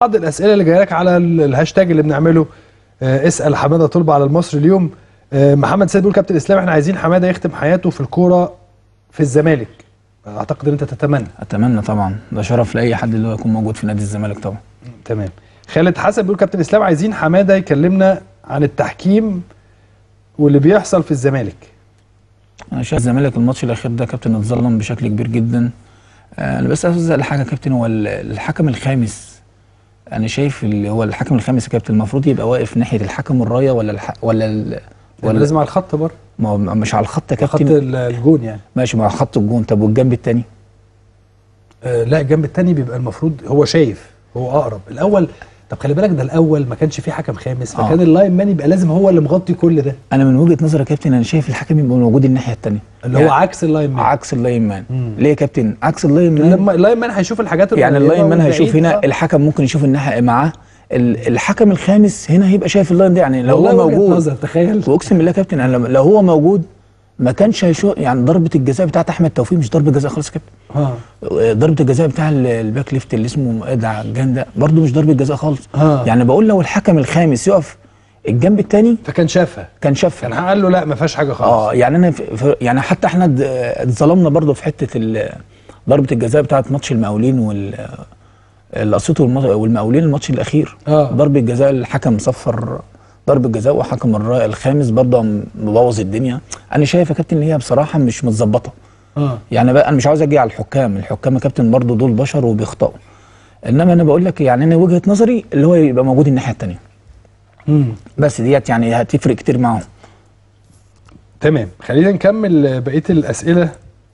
بعض الاسئله اللي جايه لك على ال- الهاشتاج اللي بنعمله آه، اسال حماده طلبه على المصري اليوم آه، محمد سيد بيقول كابتن اسلام احنا عايزين حماده يختم حياته في الكوره في الزمالك اعتقد ان انت تتمنى اتمنى طبعا ده شرف لاي حد اللي هو يكون موجود في نادي الزمالك طبعا تمام خالد حسن بيقول كابتن اسلام عايزين حماده يكلمنا عن التحكيم واللي بيحصل في الزمالك انا شايف الزمالك الماتش الاخير ده كابتن اتظلم بشكل كبير جدا آه، انا بس عايز اسال حاجه يا كابتن هو ال- الحكم الخامس انا شايف اللي هو الحكم الخامس يا كابتن المفروض يبقى واقف ناحيه الحكم الرايه ولا الح... ولا ال... ولا ولا لازم على الخط برضه ما هو مش على الخط يا خط كابتن ال- الجون يعني ماشي مع خط الجون طب والجنب الثاني آه لا الجنب التاني بيبقى المفروض هو شايف هو اقرب الاول طب خلي بالك ده الاول ما كانش فيه حكم خامس آه. فكان اللاين مان يبقى لازم هو اللي مغطي كل ده انا من وجهه نظري يا كابتن انا شايف الحكم يبقى موجود الناحيه الثانيه اللي هو عكس اللاين مان عكس اللاين مان مم. ليه يا كابتن عكس اللاين مان لما اللاين مان هيشوف الحاجات يعني القريبة اللاين مان والبعيد. هيشوف هنا آه. الحكم ممكن يشوف الناحيه معاه ال- الحكم الخامس هنا هيبقى شايف اللاين ده يعني لو والله هو وجهة موجود نظر تخيل واقسم بالله يا كابتن انا لما- لو هو موجود ما كانش هيشوف يعني ضربه الجزاء بتاعت احمد توفيق مش ضربه جزاء خالص يا كابتن اه ضربه الجزاء بتاع ال- الباك ليفت اللي اسمه ادع جان ده برده مش ضربه جزاء خالص آه. يعني بقول لو الحكم الخامس يقف الجنب الثاني فكان شافها كان شافها كان قال له لا ما فيهاش حاجه خالص اه يعني انا في في- يعني حتى احنا اد- اتظلمنا برضه في حته ال- ضربه الجزاء بتاعت ماتش المقاولين وال الاسيوط والم- والمقاولين الماتش الاخير آه. ضربه جزاء الحكم صفر ضربه جزاء وحكم الر- الخامس برضه مبوظ الدنيا انا شايف يا كابتن ان هي بصراحه مش متظبطه اه يعني بقى انا مش عاوز اجي على الحكام الحكام يا كابتن برضه دول بشر وبيخطئوا انما انا بقول لك يعني انا وجهه نظري اللي هو يبقى موجود الناحيه الثانيه امم بس ديت يعني هتفرق كتير معاهم تمام خلينا نكمل بقيه الاسئله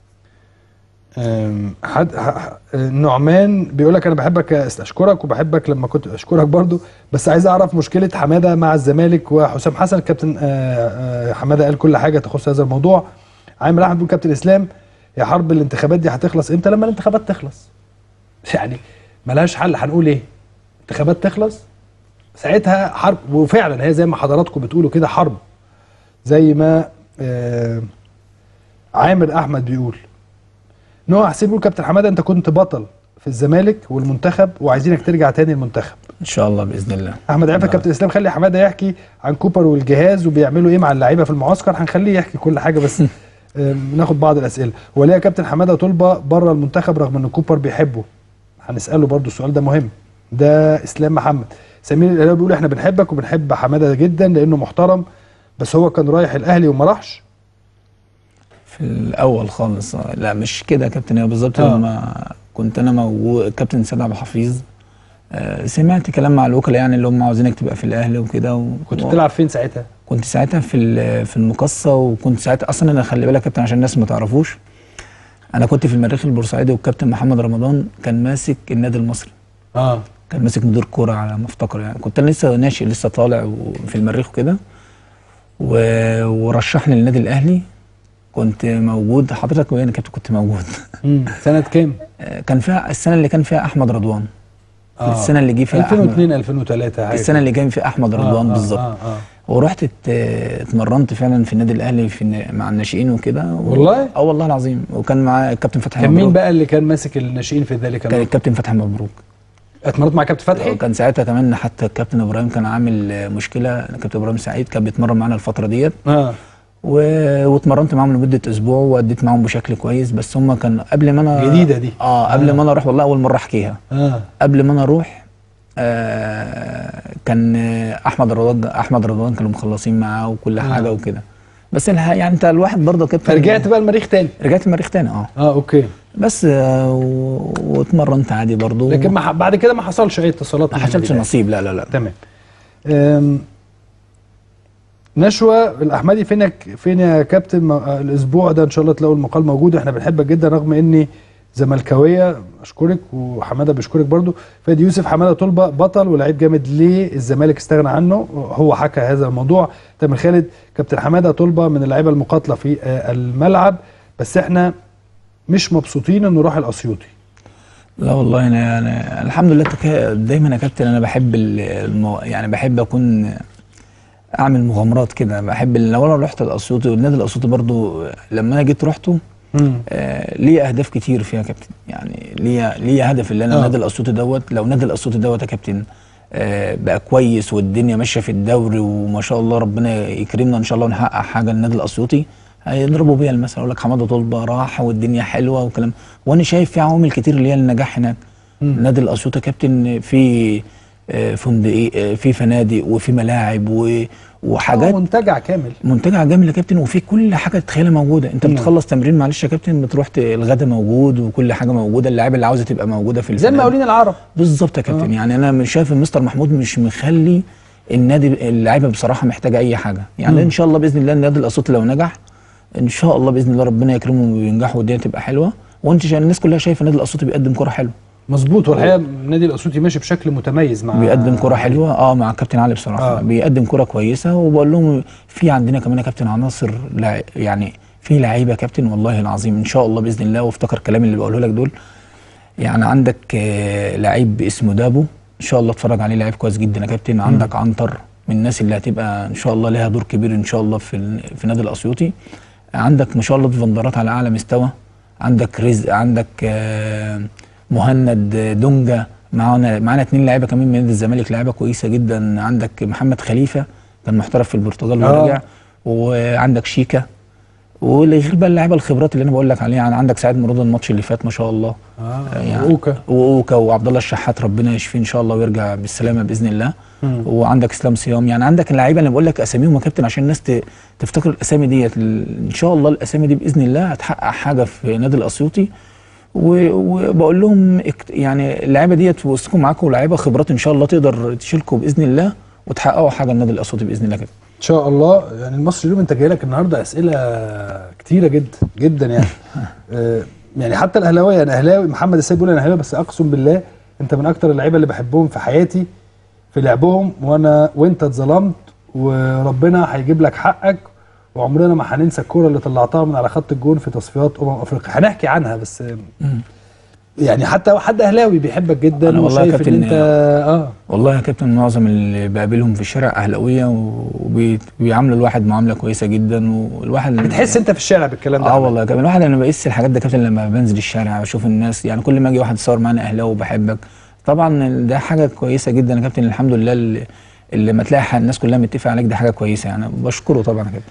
أم، حد ح- ح- نعمان بيقول لك انا بحبك يا أست- اشكرك وبحبك لما كنت اشكرك برضو بس عايز اعرف مشكله حماده مع الزمالك وحسام حسن كابتن آه، آه، حماده قال كل حاجه تخص هذا الموضوع عامر احمد بيقول كابتن اسلام يا حرب الانتخابات دي هتخلص امتى لما الانتخابات تخلص يعني ملهاش حل هنقول ايه انتخابات تخلص ساعتها حرب وفعلا هي زي ما حضراتكم بتقولوا كده حرب زي ما آه عامر احمد بيقول نوع حسين بيقول كابتن حماده انت كنت بطل في الزمالك والمنتخب وعايزينك ترجع تاني المنتخب ان شاء الله باذن الله احمد عفه نعم. كابتن اسلام خلي حماده يحكي عن كوبر والجهاز وبيعملوا ايه مع اللعيبه في المعسكر هنخليه يحكي كل حاجه بس آم، ناخد بعض الاسئله هو ليه يا كابتن حماده طلبه بره المنتخب رغم ان كوبر بيحبه هنساله برضو السؤال ده مهم ده اسلام محمد سمير الهلاوي بيقول احنا بنحبك وبنحب حماده جدا لانه محترم بس هو كان رايح الاهلي وما راحش في الاول خالص آه، لا مش كده يا كابتن هي بالظبط آه. لما كنت انا موجود كابتن سيد عبد الحفيظ آه، سمعت كلام مع الوكلاء يعني اللي هم عاوزينك تبقى في الاهلي وكده و... كنت و- بتلعب فين ساعتها كنت ساعتها في ال- في المقصه وكنت ساعتها اصلا انا خلي بالك يا كابتن عشان الناس ما تعرفوش انا كنت في المريخ البورسعيدي والكابتن محمد رمضان كان ماسك النادي المصري اه كان ماسك مدير كوره على ما افتكر يعني كنت انا لسه ناشئ لسه طالع في المريخ وكده و... ورشحني للنادي الاهلي كنت موجود حضرتك وين كنت كنت موجود مم. سنه كام آه، كان فيها السنه اللي كان فيها احمد رضوان آه. السنه اللي جه فيها احمد 2002 2003 حاجه السنه اللي جه فيها احمد رضوان آه، بالظبط آه آه. ورحت ات- اتمرنت فعلا في النادي الاهلي في الن- مع الناشئين وكده و- والله؟ اه والله العظيم وكان معاه الكابتن فتحي كان مين مبروك بقى اللي كان ماسك الناشئين في ذلك كان الوقت؟ الكابتن فتحي مبروك اتمرنت مع كابتن فتحي كان ساعتها كمان حتى الكابتن ابراهيم كان عامل آه، مشكله كابتن ابراهيم سعيد كان بيتمرن معانا الفتره ديت اه و... واتمرنت معاهم لمده اسبوع واديت معاهم بشكل كويس بس هم كان قبل ما انا جديدة دي. اه قبل آه. ما انا اروح والله اول مره احكيها اه قبل ما انا اروح آه كان آه، احمد رضوان احمد رضوان كانوا مخلصين معاه وكل آه. حاجه وكده بس الح- يعني انت الواحد برضه كابتن فرجعت بقى المريخ تاني رجعت المريخ تاني اه اه اوكي بس آه و- واتمرنت عادي برضه لكن ما ح- بعد كده ما حصلش اي اتصالات ما من حصلش النادي نصيب لا لا لا تمام أم، نشوى الاحمدي فينك فين يا كابتن ما- الاسبوع ده ان شاء الله تلاقوا المقال موجود احنا بنحبك جدا رغم اني زملكاويه اشكرك وحماده بيشكرك برضو فادي يوسف حماده طلبه بطل ولاعيب جامد ليه الزمالك استغنى عنه هو حكى هذا الموضوع تامر خالد كابتن حماده طلبه من اللعيبه المقاتله في آه، الملعب بس احنا مش مبسوطين انه راح الاسيوطي لا والله انا, أنا الحمد لله تكا... دايما يا كابتن انا بحب ال- المو... يعني بحب اكون اعمل مغامرات كده بحب ال- لو انا رحت الاسيوطي والنادي الاسيوطي برضو لما انا جيت رحته مم. آه ليه اهداف كتير فيها يا كابتن يعني ليه ليه هدف اللي انا آه. نادي الاسيوطي دوت لو نادي الاسيوطي دوت يا كابتن آه بقى كويس والدنيا ماشيه في الدوري وما شاء الله ربنا يكرمنا ان شاء الله ونحقق حاجه للنادي الاسيوطي هيضربوا بيها المثل يقول لك حماده طلبه راح والدنيا حلوه وكلام وانا شايف في عوامل كتير اللي هي النجاح هناك النادي الاسيوطي يا كابتن في آه، فندق آه، في فنادق وفي ملاعب و- وحاجات آه، منتجع كامل منتجع جامد يا كابتن وفي كل حاجه تتخيلها موجوده انت مم. بتخلص تمرين معلش يا كابتن بتروح ت- الغدا موجود وكل حاجه موجوده اللعيبه اللي عاوزه تبقى موجوده في زي الفنادق. المقاولين العرب بالظبط يا كابتن يعني انا مش شايف ان مستر محمود مش مخلي النادي اللعيبه بصراحه محتاجه اي حاجه يعني مم. ان شاء الله باذن الله النادي الاسيوطي لو نجح ان شاء الله باذن الله ربنا يكرمهم وينجحوا والدنيا تبقى حلوه وانت شا... الناس كلها شايفه النادي الاسيوطي بيقدم كره حلوه مظبوط والحقيقه النادي الاسيوطي ماشي بشكل متميز مع بيقدم كره حلوه اه مع كابتن علي بصراحه آه. آه. بيقدم كره كويسه وبقول لهم في عندنا كمان يا كابتن عناصر لع... يعني في لعيبه يا كابتن والله العظيم ان شاء الله باذن الله وافتكر كلامي اللي بقوله لك دول يعني عندك آه لعيب اسمه دابو ان شاء الله اتفرج عليه لعيب كويس جدا يا كابتن عندك عنتر من الناس اللي هتبقى ان شاء الله لها دور كبير ان شاء الله في ال... في النادي الاسيوطي عندك ما شاء الله فندرات على اعلى مستوى عندك رزق عندك آه مهند آه، دونجا معانا معانا اتنين لعيبه كمان من نادي الزمالك لعيبه كويسه جدا عندك محمد خليفه كان محترف في البرتغال آه. ورجع وعندك شيكا والغير بقى اللعيبه الخبرات اللي انا بقول لك عليها يعني عندك سعيد مراد الماتش اللي فات ما شاء الله اه يعني اوكا واوكا وعبد الله الشحات ربنا يشفيه ان شاء الله ويرجع بالسلامه باذن الله مم. وعندك اسلام صيام يعني عندك اللعيبه اللي بقول لك اساميهم يا كابتن عشان الناس ت- تفتكر الاسامي ديت ال- ان شاء الله الاسامي دي باذن الله هتحقق حاجه في نادي الاسيوطي و- وبقول لهم اكت- يعني اللعيبه ديت في وسطكم معاكم لعيبه خبرات ان شاء الله تقدر تشيلكم باذن الله وتحققوا حاجه النادي الاسيوطي باذن الله كده ان شاء الله يعني المصري اليوم انت جاي لك النهارده اسئله كتيره جدا جدا يعني آه، يعني حتى الاهلاويه انا اهلاوي محمد السيد بيقول انا اهلاوي بس اقسم بالله انت من اكتر اللعيبه اللي بحبهم في حياتي في لعبهم وانا وانت اتظلمت وربنا هيجيب لك حقك وعمرنا ما هننسى الكوره اللي طلعتها من على خط الجون في تصفيات امم افريقيا هنحكي عنها بس آه، يعني حتى حد اهلاوي بيحبك جدا أنا والله يا وشايف ان كابتن انت اه والله يا كابتن معظم اللي بقابلهم في الشارع اهلاويه وبيعاملوا الواحد معامله كويسه جدا والواحد بتحس انت في الشارع بالكلام ده اه والله يا كابتن الواحد انا بقيس الحاجات ده يا كابتن لما بنزل الشارع بشوف الناس يعني كل ما اجي واحد يصور معانا اهلاوي وبحبك طبعا ده حاجه كويسه جدا يا كابتن الحمد لله اللي, اللي ما تلاقي الناس كلها متفقه عليك ده حاجه كويسه يعني بشكره طبعا يا كابتن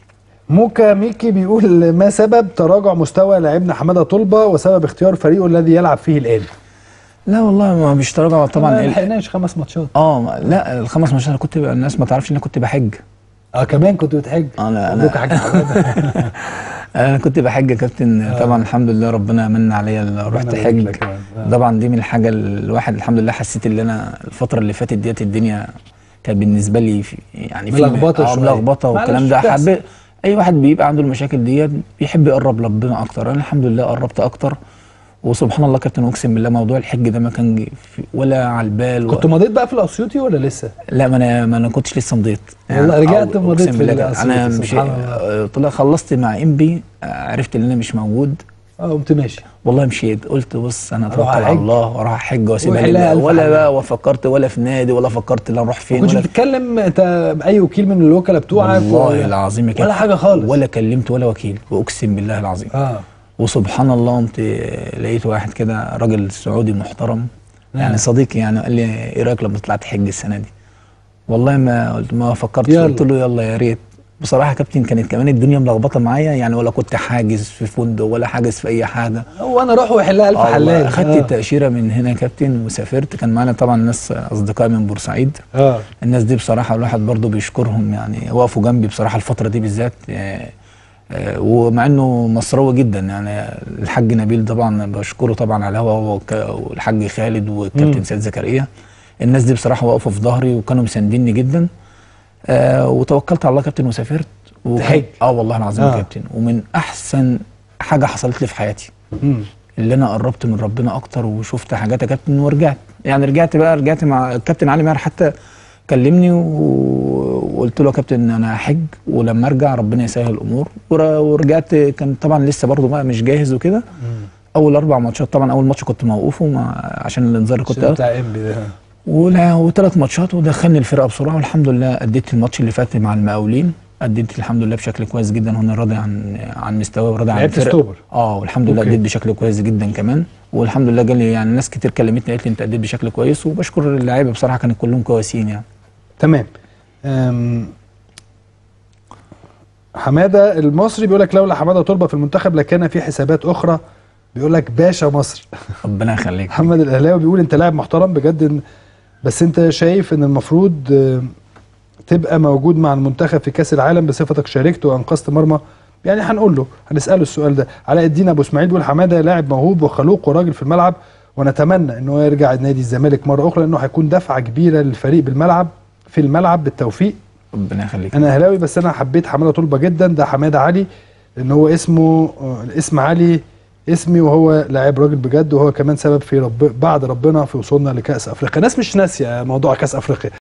موكا ميكي بيقول ما سبب تراجع مستوى لاعبنا حماده طلبه وسبب اختيار فريقه الذي يلعب فيه الان لا والله ما مش تراجع طبعا ما ال- لحقناش خمس ماتشات اه ما- لا الخمس ماتشات انا كنت الناس ما تعرفش ان انا كنت بحج اه كمان كنت بتحج أنا- مبروك أنا- يا حاج حماده انا كنت بحج يا كابتن طبعا الحمد لله ربنا من عليا اللي رحت ربنا حج يبارك لك كمان. آه. طبعا دي من الحاجه اللي الواحد الحمد لله حسيت ان انا الفتره اللي فاتت ديت الدنيا كانت بالنسبه لي في يعني في ملخبطة آه، شوية. ملخبطه والكلام معلش ده بتحصل. حب اي واحد بيبقى عنده المشاكل ديت بيحب يقرب لربنا اكتر انا الحمد لله قربت اكتر وسبحان الله كابتن اقسم بالله موضوع الحج ده ما كان جي- في- ولا على البال كنت مضيت بقى في الاسيوطي ولا لسه؟ لا ما انا ما انا كنتش لسه مضيت والله رجعت أو- مضيت أقسم في بالله كده. الأسيوطي، انا مش سبحان الله. آه، طلع خلصت مع انبي عرفت ان انا مش موجود اه قمت ماشي والله مشيت قلت بص انا أروح اتوكل على أحج. الله واروح احج واسيبها وحلها لله ألف ولا حاجة. بقى وفكرت ولا في نادي ولا فكرت لا نروح ما فين كنتش ولا بتتكلم انت اي وكيل من الوكلاء بتوعك والله ولا- العظيم يا ولا كابتن. حاجه خالص ولا كلمت ولا وكيل واقسم بالله العظيم اه وسبحان الله قمت لقيت واحد كده راجل سعودي محترم آه. يعني صديقي يعني قال لي ايه رايك لما تطلع تحج السنه دي والله ما قلت ما فكرت يلا. قلت له يلا يا ريت بصراحه يا كابتن كانت كمان الدنيا ملخبطه معايا يعني ولا كنت حاجز في فندق ولا حاجز في اي حاجه هو انا اروح ويحلها الف آه والله حلال اخدت آه. التاشيره من هنا يا كابتن وسافرت كان معانا طبعا ناس اصدقاء من بورسعيد اه الناس دي بصراحه الواحد برضو بيشكرهم يعني وقفوا جنبي بصراحه الفتره دي بالذات آه، آه، ومع انه مصروي جدا يعني الحاج نبيل طبعا بشكره طبعا على الهوا هو وك- والحاج خالد مم. والكابتن سيد زكريا الناس دي بصراحه وقفوا في ظهري وكانوا مسانديني جدا آه وتوكلت على الله كابتن وسافرت وكان- تحج. اه والله العظيم آه. يا كابتن ومن احسن حاجه حصلت لي في حياتي مم. اللي انا قربت من ربنا اكتر وشفت حاجات يا كابتن ورجعت يعني رجعت بقى رجعت مع الكابتن علي ماهر حتى كلمني و- وقلت له يا كابتن انا هحج ولما ارجع ربنا يسهل الامور ور- ورجعت كان طبعا لسه برضه بقى مش جاهز وكده مم. اول اربع ماتشات طبعا اول ماتش كنت موقوفه مع عشان الانذار اللي كنت الشيء بتاع انبي ده ولا وثلاث ماتشات ودخلني الفرقه بسرعه والحمد لله اديت الماتش اللي فات مع المقاولين اديت الحمد لله بشكل كويس جدا هنا راضي عن عن مستواي وراضي عن لعبت الفرق. ستوبر. اه والحمد لله أوكي. اديت بشكل كويس جدا كمان والحمد لله جالي يعني ناس كتير كلمتني قالت لي انت اديت بشكل كويس وبشكر اللعيبه بصراحه كانوا كلهم كويسين يعني تمام أم، حماده المصري بيقول لك لولا حماده طلبه في المنتخب لكان في حسابات اخرى بيقول لك باشا مصر ربنا يخليك محمد الاهلاوي بيقول انت لاعب محترم بجد إن- بس انت شايف ان المفروض آه، تبقى موجود مع المنتخب في كاس العالم بصفتك شاركت وانقذت مرمى يعني هنقول له هنساله السؤال ده علاء الدين ابو اسماعيل بيقول حماده لاعب موهوب وخلوق وراجل في الملعب ونتمنى ان هو يرجع نادي الزمالك مره اخرى لانه هيكون دفعه كبيره للفريق بالملعب في الملعب بالتوفيق ربنا يخليك انا اهلاوي بس انا حبيت حماده طلبه جدا ده حماده علي ان هو اسمه آه، الاسم علي اسمي وهو لاعب راجل بجد وهو كمان سبب في رب بعد ربنا في وصولنا لكاس افريقيا ناس مش ناسيه موضوع كاس افريقيا